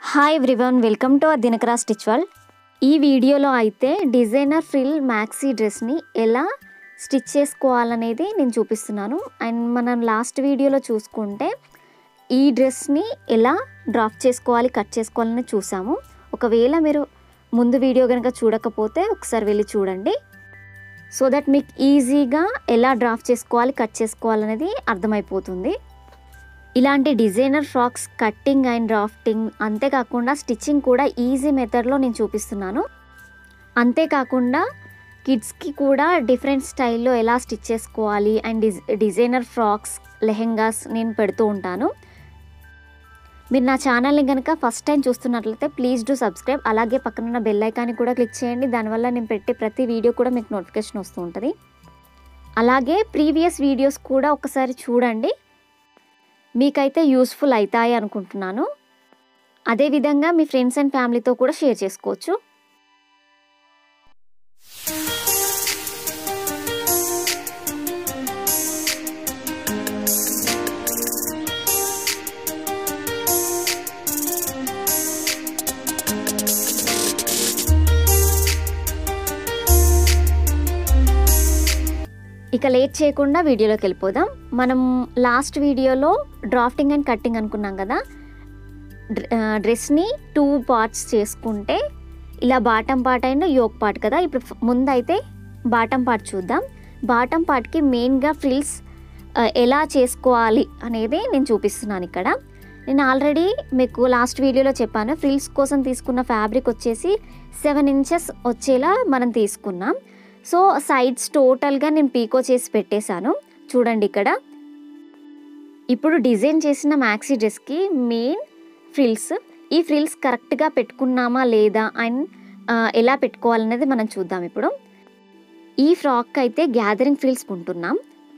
hi everyone welcome to our Dinakara stitch world ఈ వీడియోలో అయితే డిజైనర్ ఫ్రిల్ మ్యాక్సీ డ్రెస్ని ఎలా స్టిచ్ చేసుకోవాలనేది నేను చూపిస్తున్నాను అండ్ మనం లాస్ట్ వీడియోలో చూసుకుంటే ఈ డ్రెస్ని ఎలా డ్రాప్ చేసుకోవాలి కట్ చేసుకోవాలని చూసాము ఒకవేళ మీరు ముందు వీడియో కనుక చూడకపోతే ఒకసారి వెళ్ళి చూడండి సో దట్ మీకు ఈజీగా ఎలా డ్రాప్ చేసుకోవాలి కట్ చేసుకోవాలనేది అర్థమైపోతుంది ఇలాంటి designer frocks cutting and drafting అంతేకాకుండా స్టిచ్చింగ్ కూడా ఈజీ మెథడ్లో నేను చూపిస్తున్నాను అంతేకాకుండా కిడ్స్కి కూడా డిఫరెంట్ స్టైల్లో ఎలా స్టిచ్ చేసుకోవాలి అండ్ డిజ్ డిజైనర్ ఫ్రాక్స్ లెహెంగాస్ నేను పెడుతూ ఉంటాను మీరు నా ఛానల్ని కనుక ఫస్ట్ టైం చూస్తున్నట్లయితే ప్లీజ్ డూ సబ్స్క్రైబ్ అలాగే పక్కనున్న బెల్ ఐకాన్ని కూడా క్లిక్ చేయండి దానివల్ల నేను పెట్టే ప్రతి వీడియో కూడా మీకు నోటిఫికేషన్ వస్తూ ఉంటుంది అలాగే ప్రీవియస్ వీడియోస్ కూడా ఒకసారి చూడండి మీకైతే యూస్ఫుల్ అవుతాయి అనుకుంటున్నాను అదేవిధంగా మీ ఫ్రెండ్స్ అండ్ ఫ్యామిలీతో కూడా షేర్ చేసుకోవచ్చు ఇక లేట్ చేయకుండా వీడియోలోకి వెళ్ళిపోదాం మనం లాస్ట్ వీడియోలో డ్రాఫ్టింగ్ అండ్ కట్టింగ్ అనుకున్నాం కదా డ్రెస్ని టూ పార్ట్స్ చేసుకుంటే ఇలా బాటం పార్ట్ అయిన యోక్ పార్ట్ కదా ఇప్పుడు ముందైతే బాటం పార్ట్ చూద్దాం బాటం పార్ట్కి మెయిన్గా ఫ్రిల్స్ ఎలా చేసుకోవాలి అనేది నేను చూపిస్తున్నాను ఇక్కడ నేను ఆల్రెడీ మీకు లాస్ట్ వీడియోలో చెప్పాను ఫ్రిల్స్ కోసం తీసుకున్న ఫ్యాబ్రిక్ వచ్చేసి సెవెన్ ఇంచెస్ వచ్చేలా మనం తీసుకున్నాం సో సైడ్స్ టోటల్గా నేను పీకో చేసి పెట్టేశాను చూడండి ఇక్కడ ఇప్పుడు డిజైన్ చేసిన మ్యాక్సీ డ్రెస్కి మెయిన్ ఫ్రిల్స్ ఈ ఫ్రిల్స్ కరెక్ట్గా పెట్టుకున్నామా లేదా అండ్ ఎలా పెట్టుకోవాలనేది మనం చూద్దాం ఇప్పుడు ఈ ఫ్రాక్ అయితే గ్యాదరింగ్ ఫ్రిల్స్ ఉంటున్నాం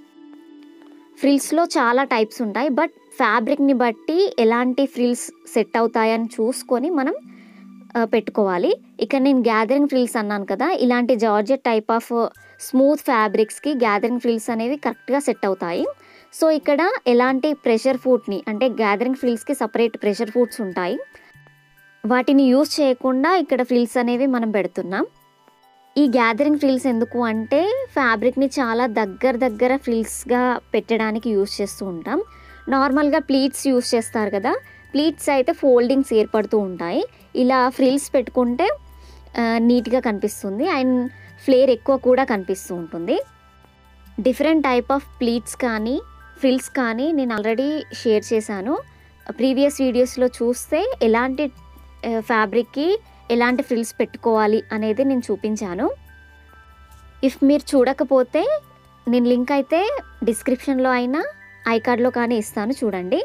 ఫ్రిల్స్లో చాలా టైప్స్ ఉంటాయి బట్ ఫ్యాబ్రిక్ని బట్టి ఎలాంటి ఫ్రిల్స్ సెట్ అవుతాయని చూసుకొని మనం పెట్టుకోవాలి ఇక నేను గ్యాదరింగ్ ఫ్రిల్స్ అన్నాను కదా ఇలాంటి జార్జెట్ టైప్ ఆఫ్ స్మూత్ ఫ్యాబ్రిక్స్కి గ్యాదరింగ్ ఫ్రిల్స్ అనేవి కరెక్ట్గా సెట్ అవుతాయి సో ఇక్కడ ఎలాంటి ప్రెషర్ ఫుడ్ని అంటే గ్యాదరింగ్ ఫ్రిల్స్కి సపరేట్ ప్రెషర్ ఫుడ్స్ ఉంటాయి వాటిని యూజ్ చేయకుండా ఇక్కడ ఫ్రిల్స్ అనేవి మనం పెడుతున్నాం ఈ గ్యాదరింగ్ ఫ్రిల్స్ ఎందుకు అంటే ఫ్యాబ్రిక్ని చాలా దగ్గర దగ్గర ఫ్రిల్స్గా పెట్టడానికి యూజ్ చేస్తూ ఉంటాం నార్మల్గా ప్లీట్స్ యూజ్ చేస్తారు కదా ప్లీట్స్ అయితే ఫోల్డింగ్స్ ఏర్పడుతూ ఉంటాయి ఇలా ఫ్రిల్స్ పెట్టుకుంటే నీట్గా కనిపిస్తుంది అండ్ ఫ్లేర్ ఎక్కువ కూడా కనిపిస్తూ ఉంటుంది డిఫరెంట్ టైప్ ఆఫ్ ప్లీట్స్ కానీ ఫ్రిల్స్ కానీ నేను ఆల్రెడీ షేర్ చేశాను ప్రీవియస్ వీడియోస్లో చూస్తే ఎలాంటి ఫ్యాబ్రిక్కి ఎలాంటి ఫ్రిల్స్ పెట్టుకోవాలి అనేది నేను చూపించాను ఇఫ్ మీరు చూడకపోతే నేను లింక్ అయితే డిస్క్రిప్షన్లో అయినా ఐకార్డ్లో కానీ ఇస్తాను చూడండి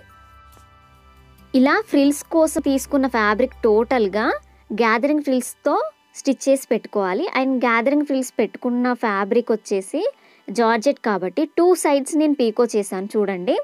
ఇలా ఫ్రిల్స్ కోసం తీసుకున్న ఫ్యాబ్రిక్ టోటల్గా గ్యాదరింగ్ ఫ్రిల్స్తో స్టిచ్ చేసి పెట్టుకోవాలి అండ్ గ్యాదరింగ్ ఫ్రిల్స్ పెట్టుకున్న ఫ్యాబ్రిక్ వచ్చేసి జార్జెట్ కాబట్టి టూ సైడ్స్ నేను పీకో చేశాను చూడండి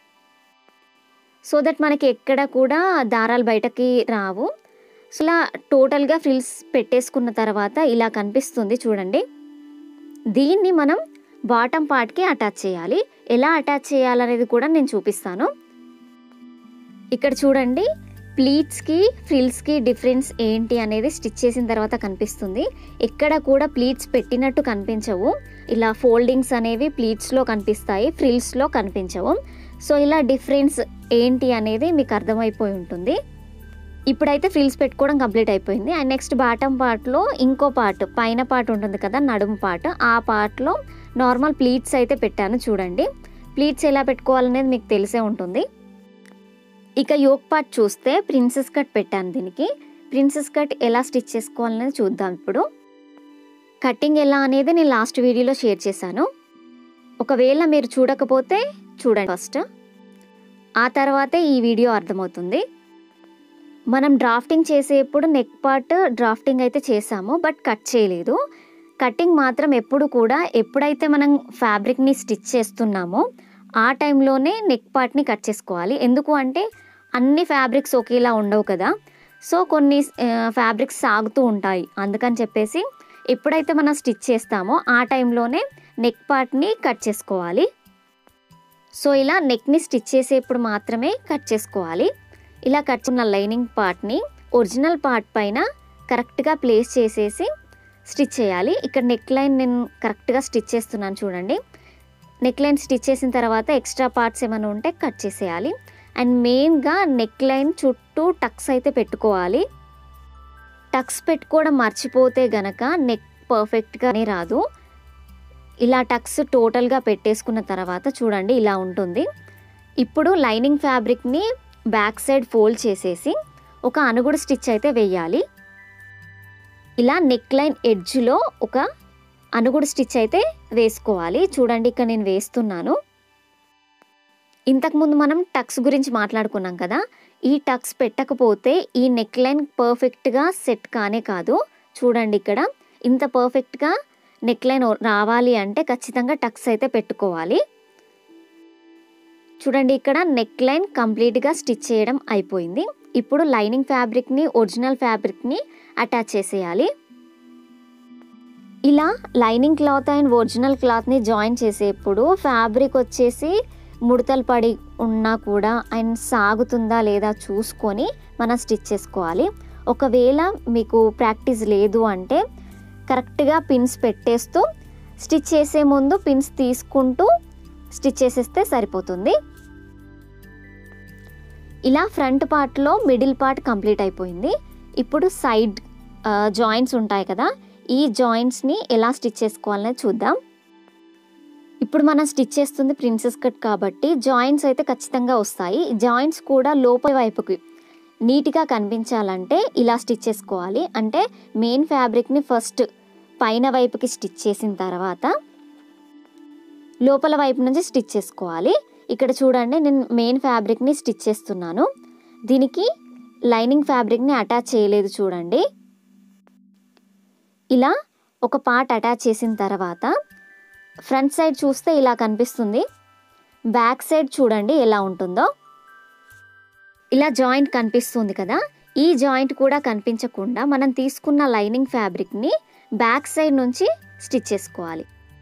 సో దట్ మనకి ఎక్కడ కూడా దారాలు బయటకి రావు సో ఇలా టోటల్గా ఫ్రిల్స్ పెట్టేసుకున్న తర్వాత ఇలా కనిపిస్తుంది చూడండి దీన్ని మనం బాటమ్ పార్ట్కి అటాచ్ చేయాలి ఎలా అటాచ్ చేయాలనేది కూడా నేను చూపిస్తాను ఇక్కడ చూడండి ప్లీట్స్కి ఫ్రిల్స్కి డిఫరెన్స్ ఏంటి అనేది స్టిచ్ చేసిన తర్వాత కనిపిస్తుంది ఎక్కడ కూడా ప్లీట్స్ పెట్టినట్టు కనిపించవు ఇలా ఫోల్డింగ్స్ అనేవి ప్లీట్స్లో కనిపిస్తాయి ఫ్రిల్స్లో కనిపించవు సో ఇలా డిఫరెన్స్ ఏంటి అనేది మీకు అర్థమైపోయి ఉంటుంది ఇప్పుడైతే ఫ్రిల్స్ పెట్టుకోవడం కంప్లీట్ అయిపోయింది అండ్ నెక్స్ట్ బాటమ్ పార్ట్లో ఇంకో పార్ట్ పైన పార్ట్ ఉంటుంది కదా నడుము పార్ట్ ఆ పార్ట్లో నార్మల్ ప్లీట్స్ అయితే పెట్టాను చూడండి ప్లీట్స్ ఎలా పెట్టుకోవాలనేది మీకు తెలిసే ఉంటుంది ఇక యోక్ పార్ట్ చూస్తే ప్రిన్సెస్ కట్ పెట్టాను దీనికి ప్రిన్సెస్ కట్ ఎలా స్టిచ్ చేసుకోవాలనేది చూద్దాం ఇప్పుడు కటింగ్ ఎలా అనేది నేను లాస్ట్ వీడియోలో షేర్ చేశాను ఒకవేళ మీరు చూడకపోతే చూడండి ఫస్ట్ ఆ తర్వాతే ఈ వీడియో అర్థమవుతుంది మనం డ్రాఫ్టింగ్ చేసేప్పుడు నెక్ పార్ట్ డ్రాఫ్టింగ్ అయితే చేసాము బట్ కట్ చేయలేదు కటింగ్ మాత్రం ఎప్పుడు కూడా ఎప్పుడైతే మనం ఫ్యాబ్రిక్ని స్టిచ్ చేస్తున్నామో ఆ టైంలోనే నెక్ పార్ట్ని కట్ చేసుకోవాలి ఎందుకు అంటే అన్ని ఫ్యాబ్రిక్స్ ఒకేలా ఉండవు కదా సో కొన్ని ఫ్యాబ్రిక్స్ సాగుతూ ఉంటాయి అందుకని చెప్పేసి ఎప్పుడైతే మనం స్టిచ్ చేస్తామో ఆ టైంలోనే నెక్ పార్ట్ని కట్ చేసుకోవాలి సో ఇలా నెక్ని స్టిచ్ చేసేప్పుడు మాత్రమే కట్ చేసుకోవాలి ఇలా కట్ చేసుకున్న లైనింగ్ పార్ట్ని ఒరిజినల్ పార్ట్ పైన కరెక్ట్గా ప్లేస్ చేసేసి స్టిచ్ చేయాలి ఇక్కడ నెక్ లైన్ నేను కరెక్ట్గా స్టిచ్ చేస్తున్నాను చూడండి నెక్ లైన్ స్టిచ్ చేసిన తర్వాత ఎక్స్ట్రా పార్ట్స్ ఏమైనా ఉంటే కట్ చేసేయాలి అండ్ మెయిన్గా నెక్ లైన్ చుట్టూ టక్స్ అయితే పెట్టుకోవాలి టక్స్ పెట్టుకోవడం మర్చిపోతే గనక నెక్ పర్ఫెక్ట్గానే రాదు ఇలా టక్స్ టోటల్గా పెట్టేసుకున్న తర్వాత చూడండి ఇలా ఉంటుంది ఇప్పుడు లైనింగ్ ఫ్యాబ్రిక్ని బ్యాక్ సైడ్ ఫోల్డ్ చేసేసి ఒక అనుగుడు స్టిచ్ అయితే వేయాలి ఇలా నెక్ లైన్ ఎడ్జ్లో ఒక అనుగుడు స్టిచ్ అయితే వేసుకోవాలి చూడండి ఇక్కడ నేను వేస్తున్నాను ఇంతకుముందు మనం టక్స్ గురించి మాట్లాడుకున్నాం కదా ఈ టక్స్ పెట్టకపోతే ఈ నెక్ లైన్ పర్ఫెక్ట్గా సెట్ కానే కాదు చూడండి ఇక్కడ ఇంత పర్ఫెక్ట్గా నెక్ లైన్ రావాలి అంటే ఖచ్చితంగా టక్స్ అయితే పెట్టుకోవాలి చూడండి ఇక్కడ నెక్ లైన్ కంప్లీట్గా స్టిచ్ చేయడం అయిపోయింది ఇప్పుడు లైనింగ్ ఫ్యాబ్రిక్ని ఒరిజినల్ ఫ్యాబ్రిక్ని అటాచ్ చేసేయాలి ఇలా లైనింగ్ క్లాత్ అండ్ ఒరిజినల్ క్లాత్ని జాయిన్ చేసేప్పుడు ఫ్యాబ్రిక్ వచ్చేసి ముడతలు పడి ఉన్నా కూడా అండ్ సాగుతుందా లేదా చూసుకొని మనం స్టిచ్ చేసుకోవాలి ఒకవేళ మీకు ప్రాక్టీస్ లేదు అంటే కరెక్ట్గా పిన్స్ పెట్టేస్తూ స్టిచ్ చేసే ముందు పిన్స్ తీసుకుంటూ స్టిచ్ చేసేస్తే సరిపోతుంది ఇలా ఫ్రంట్ పార్ట్లో మిడిల్ పార్ట్ కంప్లీట్ అయిపోయింది ఇప్పుడు సైడ్ జాయింట్స్ ఉంటాయి కదా ఈ జాయింట్స్ని ఎలా స్టిచ్ చేసుకోవాలనేది చూద్దాం ఇప్పుడు మనం స్టిచ్ చేస్తుంది ప్రిన్సెస్ కట్ కాబట్టి జాయింట్స్ అయితే ఖచ్చితంగా వస్తాయి జాయింట్స్ కూడా లోపల వైపుకి నీట్గా కనిపించాలంటే ఇలా స్టిచ్ చేసుకోవాలి అంటే మెయిన్ ఫ్యాబ్రిక్ని ఫస్ట్ పైన వైపుకి స్టిచ్ చేసిన తర్వాత లోపల వైపు నుంచి స్టిచ్ చేసుకోవాలి ఇక్కడ చూడండి నేను మెయిన్ ఫ్యాబ్రిక్ని స్టిచ్ చేస్తున్నాను దీనికి లైనింగ్ ఫ్యాబ్రిక్ని అటాచ్ చేయలేదు చూడండి ఇలా ఒక పార్ట్ అటాచ్ చేసిన తర్వాత ఫ్రంట్ సైడ్ చూస్తే ఇలా కనిపిస్తుంది బ్యాక్ సైడ్ చూడండి ఎలా ఉంటుందో ఇలా జాయింట్ కనిపిస్తుంది కదా ఈ జాయింట్ కూడా కనిపించకుండా మనం తీసుకున్న లైనింగ్ ఫ్యాబ్రిక్ని బ్యాక్ సైడ్ నుంచి స్టిచ్ చేసుకోవాలి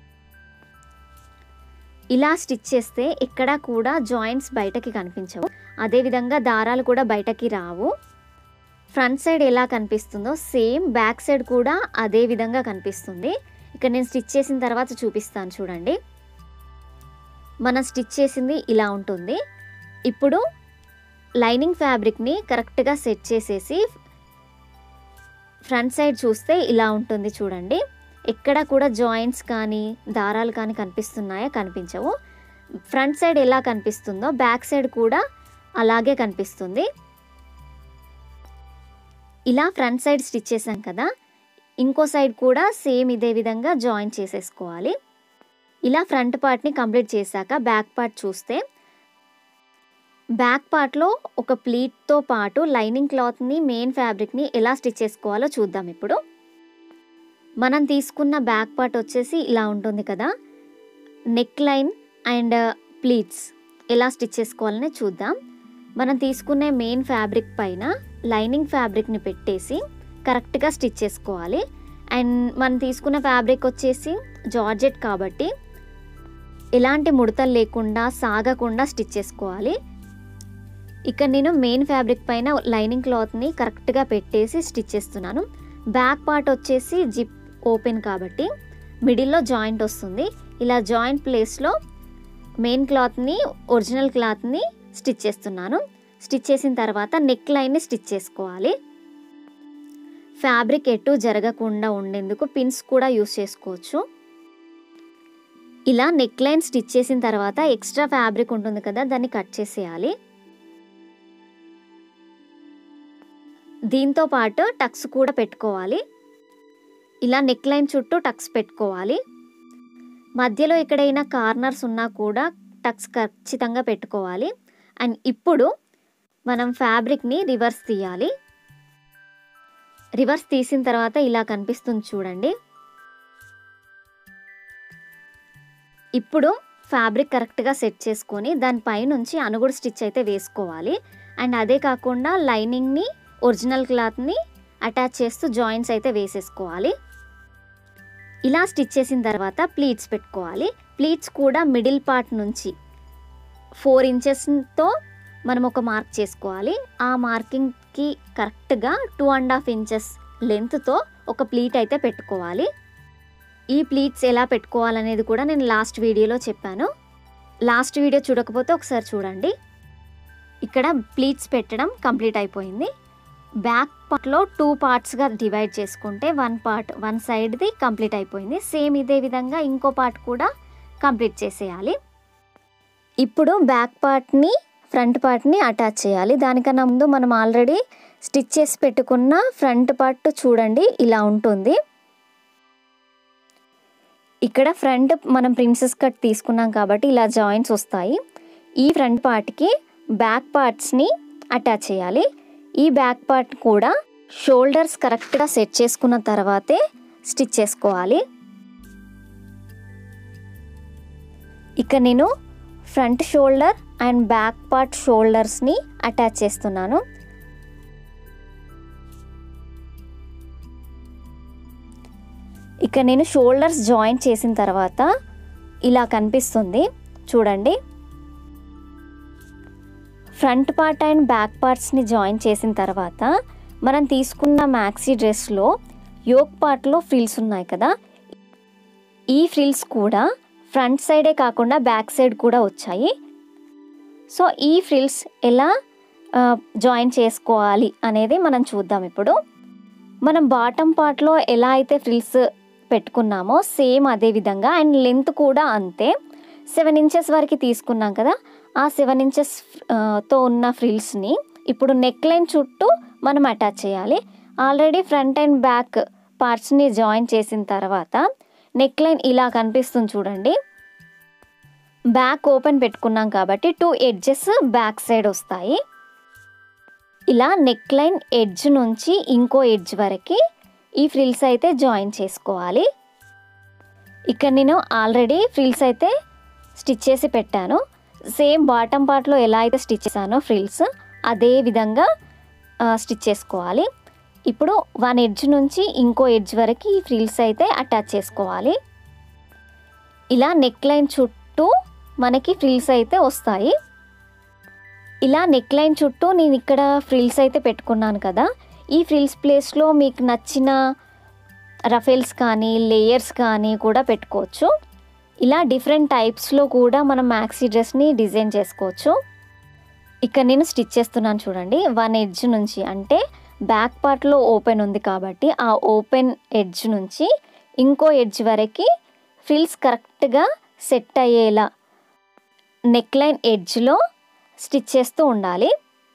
ఇలా స్టిచ్ చేస్తే ఎక్కడా కూడా జాయింట్స్ బయటకి కనిపించవు అదేవిధంగా దారాలు కూడా బయటకి రావు ఫ్రంట్ సైడ్ ఎలా కనిపిస్తుందో సేమ్ బ్యాక్ సైడ్ కూడా అదే విధంగా కనిపిస్తుంది ఇక్కడ నేను స్టిచ్ చేసిన తర్వాత చూపిస్తాను చూడండి మనం స్టిచ్ చేసింది ఇలా ఉంటుంది ఇప్పుడు లైనింగ్ ఫ్యాబ్రిక్ని కరెక్ట్గా సెట్ చేసేసి ఫ్రంట్ సైడ్ చూస్తే ఇలా ఉంటుంది చూడండి ఎక్కడ కూడా జాయింట్స్ కానీ దారాలు కానీ కనిపిస్తున్నాయా కనిపించవు ఫ్రంట్ సైడ్ ఎలా కనిపిస్తుందో బ్యాక్ సైడ్ కూడా అలాగే కనిపిస్తుంది ఇలా ఫ్రంట్ సైడ్ స్టిచ్ చేసాం కదా ఇంకో సైడ్ కూడా సేమ్ ఇదే విధంగా జాయిన్ చేసేసుకోవాలి ఇలా ఫ్రంట్ పార్ట్ని కంప్లీట్ చేశాక బ్యాక్ పార్ట్ చూస్తే బ్యాక్ పార్ట్లో ఒక ప్లీట్తో పాటు లైనింగ్ క్లాత్ని మెయిన్ ఫ్యాబ్రిక్ని ఎలా స్టిచ్ చేసుకోవాలో చూద్దాం ఇప్పుడు మనం తీసుకున్న బ్యాక్ పార్ట్ వచ్చేసి ఇలా ఉంటుంది కదా నెక్ లైన్ అండ్ ప్లీట్స్ ఎలా స్టిచ్ చేసుకోవాలని చూద్దాం మనం తీసుకునే మెయిన్ ఫ్యాబ్రిక్ పైన లైనింగ్ ఫ్యాబ్రిక్ని పెట్టేసి కరెక్ట్గా స్టిచ్ చేసుకోవాలి అండ్ మనం తీసుకున్న ఫ్యాబ్రిక్ వచ్చేసి జార్జెట్ కాబట్టి ఎలాంటి ముడతలు లేకుండా సాగకుండా స్టిచ్ చేసుకోవాలి ఇక్కడ నేను మెయిన్ ఫ్యాబ్రిక్ పైన లైనింగ్ క్లాత్ని కరెక్ట్గా పెట్టేసి స్టిచ్ చేస్తున్నాను బ్యాక్ పార్ట్ వచ్చేసి జిప్ ఓపెన్ కాబట్టి మిడిల్లో జాయింట్ వస్తుంది ఇలా జాయింట్ ప్లేస్లో మెయిన్ క్లాత్ని ఒరిజినల్ క్లాత్ని స్టిచ్ చేస్తున్నాను స్టిచ్ చేసిన తర్వాత నెక్ లైన్ని స్టిచ్ చేసుకోవాలి ఫ్యాబ్రిక్ ఎటు జరగకుండా ఉండేందుకు పిన్స్ కూడా యూస్ చేసుకోవచ్చు ఇలా నెక్ లైన్ స్టిచ్ చేసిన తర్వాత ఎక్స్ట్రా ఫ్యాబ్రిక్ ఉంటుంది కదా దాన్ని కట్ చేసేయాలి దీంతో పాటు టక్స్ కూడా పెట్టుకోవాలి ఇలా నెక్ లైన్ చుట్టూ టక్స్ పెట్టుకోవాలి మధ్యలో ఎక్కడైనా కార్నర్స్ ఉన్నా కూడా టక్స్ ఖచ్చితంగా పెట్టుకోవాలి అండ్ ఇప్పుడు మనం ఫ్యాబ్రిక్ని రివర్స్ తీయాలి రివర్స్ తీసిన తర్వాత ఇలా కనిపిస్తుంది చూడండి ఇప్పుడు ఫ్యాబ్రిక్ కరెక్ట్గా సెట్ చేసుకొని దానిపై నుంచి అనుగుడు స్టిచ్ అయితే వేసుకోవాలి అండ్ అదే కాకుండా లైనింగ్ని ఒరిజినల్ క్లాత్ని అటాచ్ చేస్తూ జాయింట్స్ అయితే వేసేసుకోవాలి ఇలా స్టిచ్ చేసిన తర్వాత ప్లీట్స్ పెట్టుకోవాలి ప్లీట్స్ కూడా మిడిల్ పార్ట్ నుంచి ఫోర్ ఇంచెస్తో మనం ఒక మార్క్ చేసుకోవాలి ఆ మార్కింగ్కి కరెక్ట్గా టూ అండ్ హాఫ్ ఇంచెస్ లెంత్తో ఒక ప్లీట్ అయితే పెట్టుకోవాలి ఈ ప్లీట్స్ ఎలా పెట్టుకోవాలనేది కూడా నేను లాస్ట్ వీడియోలో చెప్పాను లాస్ట్ వీడియో చూడకపోతే ఒకసారి చూడండి ఇక్కడ ప్లీట్స్ పెట్టడం కంప్లీట్ అయిపోయింది బ్యాక్ పార్ట్లో టూ పార్ట్స్గా డివైడ్ చేసుకుంటే వన్ పార్ట్ వన్ సైడ్ది కంప్లీట్ అయిపోయింది సేమ్ ఇదే విధంగా ఇంకో పార్ట్ కూడా కంప్లీట్ చేసేయాలి ఇప్పుడు బ్యాక్ పార్ట్ని ఫ్రంట్ పార్ట్ని అటాచ్ చేయాలి దానికన్నా ముందు మనం ఆల్రెడీ స్టిచ్ చేసి పెట్టుకున్న ఫ్రంట్ పార్ట్ చూడండి ఇలా ఉంటుంది ఇక్కడ ఫ్రంట్ మనం ప్రిన్సెస్ కట్ తీసుకున్నాం కాబట్టి ఇలా జాయింట్స్ వస్తాయి ఈ ఫ్రంట్ పార్ట్కి బ్యాక్ పార్ట్స్ని అటాచ్ చేయాలి ఈ బ్యాక్ పార్ట్ కూడా షోల్డర్స్ కరెక్ట్గా సెట్ చేసుకున్న తర్వాతే స్టిచ్ చేసుకోవాలి ఇక్కడ నేను front shoulder and back part షోల్డర్స్ని అటాచ్ చేస్తున్నాను ఇక్కడ నేను షోల్డర్స్ జాయిన్ చేసిన తర్వాత ఇలా కనిపిస్తుంది చూడండి ఫ్రంట్ పార్ట్ అండ్ బ్యాక్ పార్ట్స్ని జాయిన్ చేసిన తర్వాత మనం తీసుకున్న మ్యాక్సీ డ్రెస్లో యోక్ పార్ట్లో ఫ్రిల్స్ ఉన్నాయి కదా ఈ ఫ్రిల్స్ కూడా ఫ్రంట్ సైడే కాకుండా బ్యాక్ సైడ్ కూడా వచ్చాయి సో ఈ ఫ్రిల్స్ ఎలా జాయిన్ చేసుకోవాలి అనేది మనం చూద్దాం ఇప్పుడు మనం బాటమ్ పార్ట్లో ఎలా అయితే ఫ్రిల్స్ పెట్టుకున్నామో సేమ్ అదే విధంగా అండ్ లెంత్ కూడా అంతే సెవెన్ ఇంచెస్ వరకు తీసుకున్నాం కదా ఆ సెవెన్ ఇంచెస్ తో ఉన్న ఫ్రిల్స్ని ఇప్పుడు నెక్ లైన్ చుట్టూ మనం అటాచ్ చేయాలి ఆల్రెడీ ఫ్రంట్ అండ్ బ్యాక్ పార్ట్స్ని జాయిన్ చేసిన తర్వాత నెక్ లైన్ ఇలా కనిపిస్తుంది చూడండి బ్యాక్ ఓపెన్ పెట్టుకున్నాం కాబట్టి టూ ఎడ్జెస్ బ్యాక్ సైడ్ వస్తాయి ఇలా నెక్ లైన్ ఎడ్జ్ నుంచి ఇంకో ఎడ్జ్ వరకు ఈ ఫ్రిల్స్ అయితే జాయిన్ చేసుకోవాలి ఇక్కడ నేను ఆల్రెడీ ఫ్రిల్స్ అయితే స్టిచ్ చేసి పెట్టాను సేమ్ బాటమ్ పార్ట్లో ఎలా అయితే స్టిచ్ చేశానో ఫ్రిల్స్ అదే విధంగా స్టిచ్ చేసుకోవాలి ఇప్పుడు వన్ ఎడ్జ్ నుంచి ఇంకో ఎడ్జ్ వరకు ఈ ఫ్రిల్స్ అయితే అటాచ్ చేసుకోవాలి ఇలా నెక్ లైన్ చుట్టూ మనకి ఫ్రిల్స్ అయితే వస్తాయి ఇలా నెక్ లైన్ చుట్టూ నేను ఇక్కడ ఫ్రిల్స్ అయితే పెట్టుకున్నాను కదా ఈ ఫ్రిల్స్ ప్లేస్లో మీకు నచ్చిన రఫెల్స్ కానీ లేయర్స్ కానీ కూడా పెట్టుకోవచ్చు ఇలా డిఫరెంట్ టైప్స్లో కూడా మనం మ్యాక్సీ డ్రెస్ని డిజైన్ చేసుకోవచ్చు ఇక్కడ నేను స్టిచ్ చేస్తున్నాను చూడండి వన్ ఎడ్జ్ నుంచి అంటే బ్యాక్ పార్ట్లో ఓపెన్ ఉంది కాబట్టి ఆ ఓపెన్ ఎడ్జ్ నుంచి ఇంకో ఎడ్జ్ వరకు ఫ్రిల్స్ కరెక్ట్గా సెట్ అయ్యేలా నెక్ లైన్ ఎడ్జ్లో స్టిచ్ చేస్తూ ఉండాలి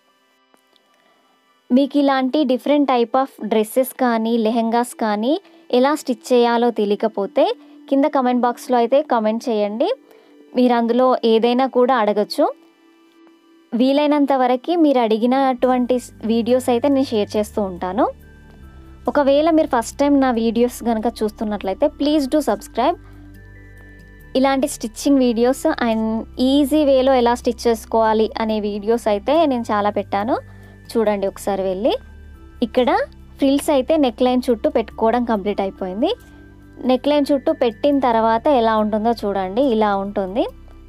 మీకు ఇలాంటి డిఫరెంట్ టైప్ ఆఫ్ డ్రెస్సెస్ కానీ లెహెంగాస్ కానీ ఎలా స్టిచ్ చేయాలో తెలియకపోతే కింద కమెంట్ బాక్స్లో అయితే కమెంట్ చేయండి మీరు అందులో ఏదైనా కూడా అడగచ్చు వీలైనంత వరకు మీరు అడిగినటువంటి వీడియోస్ అయితే నేను షేర్ చేస్తూ ఉంటాను ఒకవేళ మీరు ఫస్ట్ టైం నా వీడియోస్ కనుక చూస్తున్నట్లయితే ప్లీజ్ డూ సబ్స్క్రైబ్ ఇలాంటి స్టిచ్చింగ్ వీడియోస్ అండ్ ఈజీ వేలో ఎలా స్టిచ్ చేసుకోవాలి అనే వీడియోస్ అయితే నేను చాలా పెట్టాను చూడండి ఒకసారి వెళ్ళి ఇక్కడ ఫ్రిల్స్ అయితే నెక్ లైన్ చుట్టూ పెట్టుకోవడం కంప్లీట్ అయిపోయింది నెక్ లైన్ చుట్టూ పెట్టిన తర్వాత ఎలా ఉంటుందో చూడండి ఇలా ఉంటుంది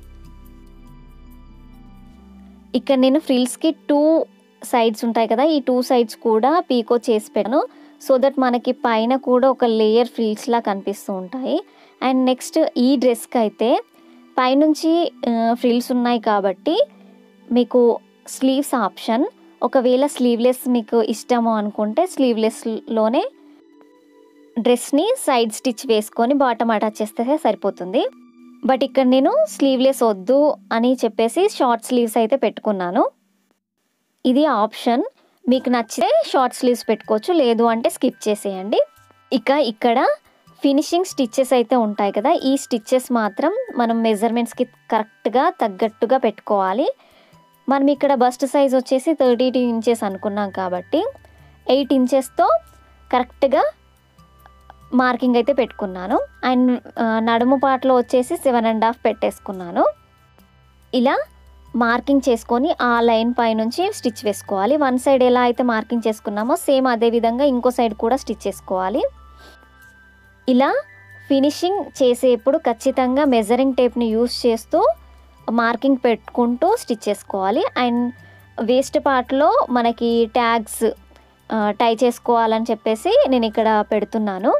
ఇక్కడ నేను ఫ్రిల్స్కి టూ సైడ్స్ ఉంటాయి కదా ఈ టూ సైడ్స్ కూడా పీకో చేసి పెట్టాను సో దట్ మనకి పైన కూడా ఒక లేయర్ ఫ్రిల్స్లా కనిపిస్తూ ఉంటాయి అండ్ నెక్స్ట్ ఈ డ్రెస్కి అయితే పైనుంచి ఫ్రిల్స్ ఉన్నాయి కాబట్టి మీకు స్లీవ్స్ ఆప్షన్ ఒకవేళ స్లీవ్లెస్ మీకు ఇష్టము అనుకుంటే స్లీవ్లెస్లోనే డ్రెస్ని సైడ్ స్టిచ్ వేసుకొని బాటమ్ అటాచ్ చేస్తే సరిపోతుంది బట్ ఇక్కడ నేను స్లీవ్లెస్ వద్దు అని చెప్పేసి షార్ట్ స్లీవ్స్ అయితే పెట్టుకున్నాను ఇది ఆప్షన్ మీకు నచ్చితే షార్ట్ స్లీవ్స్ పెట్టుకోవచ్చు లేదు అంటే స్కిప్ చేసేయండి ఇక ఇక్కడ ఫినిషింగ్ స్టిచ్చెస్ అయితే ఉంటాయి కదా ఈ స్టిచ్చెస్ మాత్రం మనం మెజర్మెంట్స్కి కరెక్ట్గా తగ్గట్టుగా పెట్టుకోవాలి మనం ఇక్కడ బస్ట్ సైజ్ వచ్చేసి థర్టీ టూ ఇంచెస్ అనుకున్నాం కాబట్టి ఎయిట్ ఇంచెస్తో కరెక్ట్గా మార్కింగ్ అయితే పెట్టుకున్నాను అండ్ నడుము పాటలో వచ్చేసి సెవెన్ అండ్ హాఫ్ పెట్టేసుకున్నాను ఇలా మార్కింగ్ చేసుకొని ఆ లైన్ పై నుంచి స్టిచ్ వేసుకోవాలి వన్ సైడ్ ఎలా అయితే మార్కింగ్ చేసుకున్నామో సేమ్ అదే విధంగా ఇంకో సైడ్ కూడా స్టిచ్ చేసుకోవాలి ఇలా ఫినిషింగ్ చేసేప్పుడు ఖచ్చితంగా మెజరింగ్ టేప్ని యూస్ చేస్తూ మార్కింగ్ పెట్టుకుంటూ స్టిచ్ చేసుకోవాలి అండ్ వేస్ట్ పార్ట్లో మనకి ట్యాగ్స్ టై చేసుకోవాలని చెప్పేసి నేను ఇక్కడ పెడుతున్నాను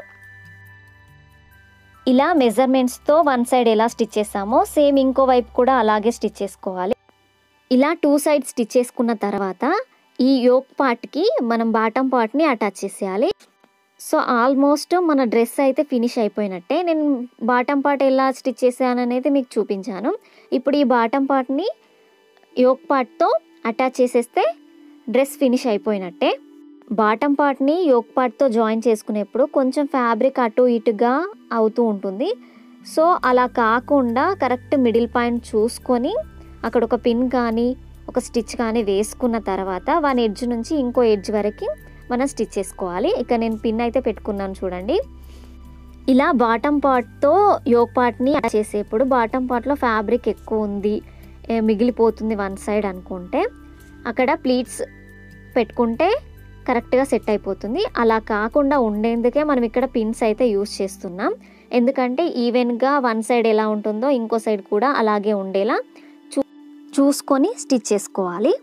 ఇలా మెజర్మెంట్స్తో వన్ సైడ్ ఎలా స్టిచ్ చేసామో సేమ్ ఇంకో వైపు కూడా అలాగే స్టిచ్ చేసుకోవాలి ఇలా టూ సైడ్ స్టిచ్ చేసుకున్న తర్వాత ఈ యోక్ పార్ట్కి మనం బాటమ్ పార్ట్ని అటాచ్ చేసేయాలి సో ఆల్మోస్ట్ మన డ్రెస్ అయితే ఫినిష్ అయిపోయినట్టే నేను బాటమ్ పార్ట్ ఎలా స్టిచ్ చేశాను అనేది మీకు చూపించాను ఇప్పుడు ఈ బాటమ్ పార్ట్ని యోక్ పార్ట్తో అటాచ్ చేసేస్తే డ్రెస్ ఫినిష్ అయిపోయినట్టే బాటమ్ పార్ట్ని యోక్ పార్ట్తో జాయిన్ చేసుకునేప్పుడు కొంచెం ఫ్యాబ్రిక్ అటు ఇటుగా అవుతూ ఉంటుంది సో అలా కాకుండా కరెక్ట్ మిడిల్ పాయింట్ చూసుకొని అక్కడ ఒక పిన్ కానీ ఒక స్టిచ్ కానీ వేసుకున్న తర్వాత వన్ ఎడ్జ్ నుంచి ఇంకో ఎడ్జ్ వరకు మనం స్టిచ్ చేసుకోవాలి ఇక నేను పిన్ అయితే పెట్టుకున్నాను చూడండి ఇలా బాటమ్ పార్ట్తో యోక్ పార్ట్ని చేసేప్పుడు బాటమ్ పార్ట్లో ఫ్యాబ్రిక్ ఎక్కువ ఉంది ఏ, మిగిలిపోతుంది వన్ సైడ్ అనుకుంటే అక్కడ ప్లీట్స్ పెట్టుకుంటే కరెక్ట్గా సెట్ అయిపోతుంది అలా కాకుండా ఉండేందుకే మనం ఇక్కడ పిన్స్ అయితే యూస్ చేస్తున్నాం ఎందుకంటే ఈవెన్గా వన్ సైడ్ ఎలా ఉంటుందో ఇంకో సైడ్ కూడా అలాగే ఉండేలా చూ చూసుకొని స్టిచ్ చేసుకోవాలి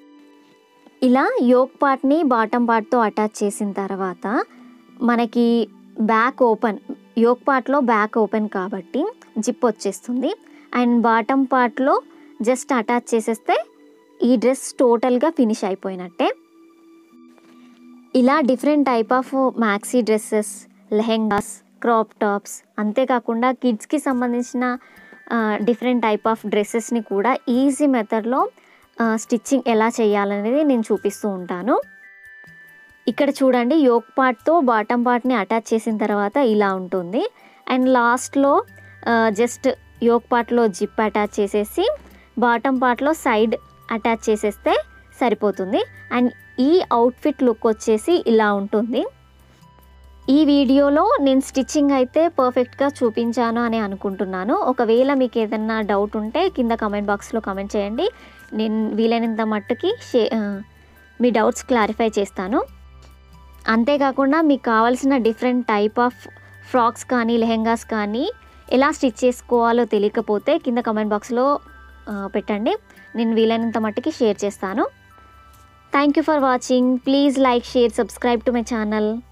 ఇలా యోక్ పార్ట్ని బాటమ్ పార్ట్తో అటాచ్ చేసిన తర్వాత మనకి బ్యాక్ ఓపెన్ యోక్ పార్ట్లో బ్యాక్ ఓపెన్ కాబట్టి జిప్ వచ్చేస్తుంది అండ్ బాటమ్ పార్ట్లో జస్ట్ అటాచ్ చేసేస్తే ఈ డ్రెస్ టోటల్గా ఫినిష్ అయిపోయినట్టే ఇలా different type of maxi dresses lehengas crop tops అంతేకాకుండా కిడ్స్కి సంబంధించిన డిఫరెంట్ టైప్ ఆఫ్ డ్రెస్సెస్ని కూడా ఈజీ మెథడ్లో స్టిచ్చింగ్ ఎలా చేయాలనేది నేను చూపిస్తూ ఉంటాను ఇక్కడ చూడండి యోక్ పార్ట్తో బాటమ్ పార్ట్ని అటాచ్ చేసిన తర్వాత ఇలా ఉంటుంది అండ్ లాస్ట్లో జస్ట్ యోక్ పార్ట్లో జిప్ అటాచ్ చేసేసి బాటమ్ పార్ట్లో సైడ్ అటాచ్ చేసేస్తే సరిపోతుంది అండ్ ఈ అవుట్ఫిట్ లుక్ వచ్చేసి ఇలా ఉంటుంది ఈ వీడియోలో నేను స్టిచ్చింగ్ అయితే పర్ఫెక్ట్గా చూపించాను అని అనుకుంటున్నాను ఒకవేళ మీకు ఏదన్నా డౌట్ ఉంటే కింద కమెంట్ బాక్స్లో కమెంట్ చేయండి నేను వీలైనంత మట్టుకి షే ఆ, మీ డౌట్స్ క్లారిఫై చేస్తాను అంతేకాకుండా మీకు కావాల్సిన డిఫరెంట్ టైప్ ఆఫ్ ఫ్రాక్స్ కానీ లెహెంగాస్ కానీ ఎలా స్టిచ్ చేసుకోవాలో తెలియకపోతే కింద కమెంట్ బాక్స్లో ఆ, పెట్టండి నేను వీలైనంత మట్టుకి షేర్ చేస్తాను thank you for watching please like share subscribe to my channel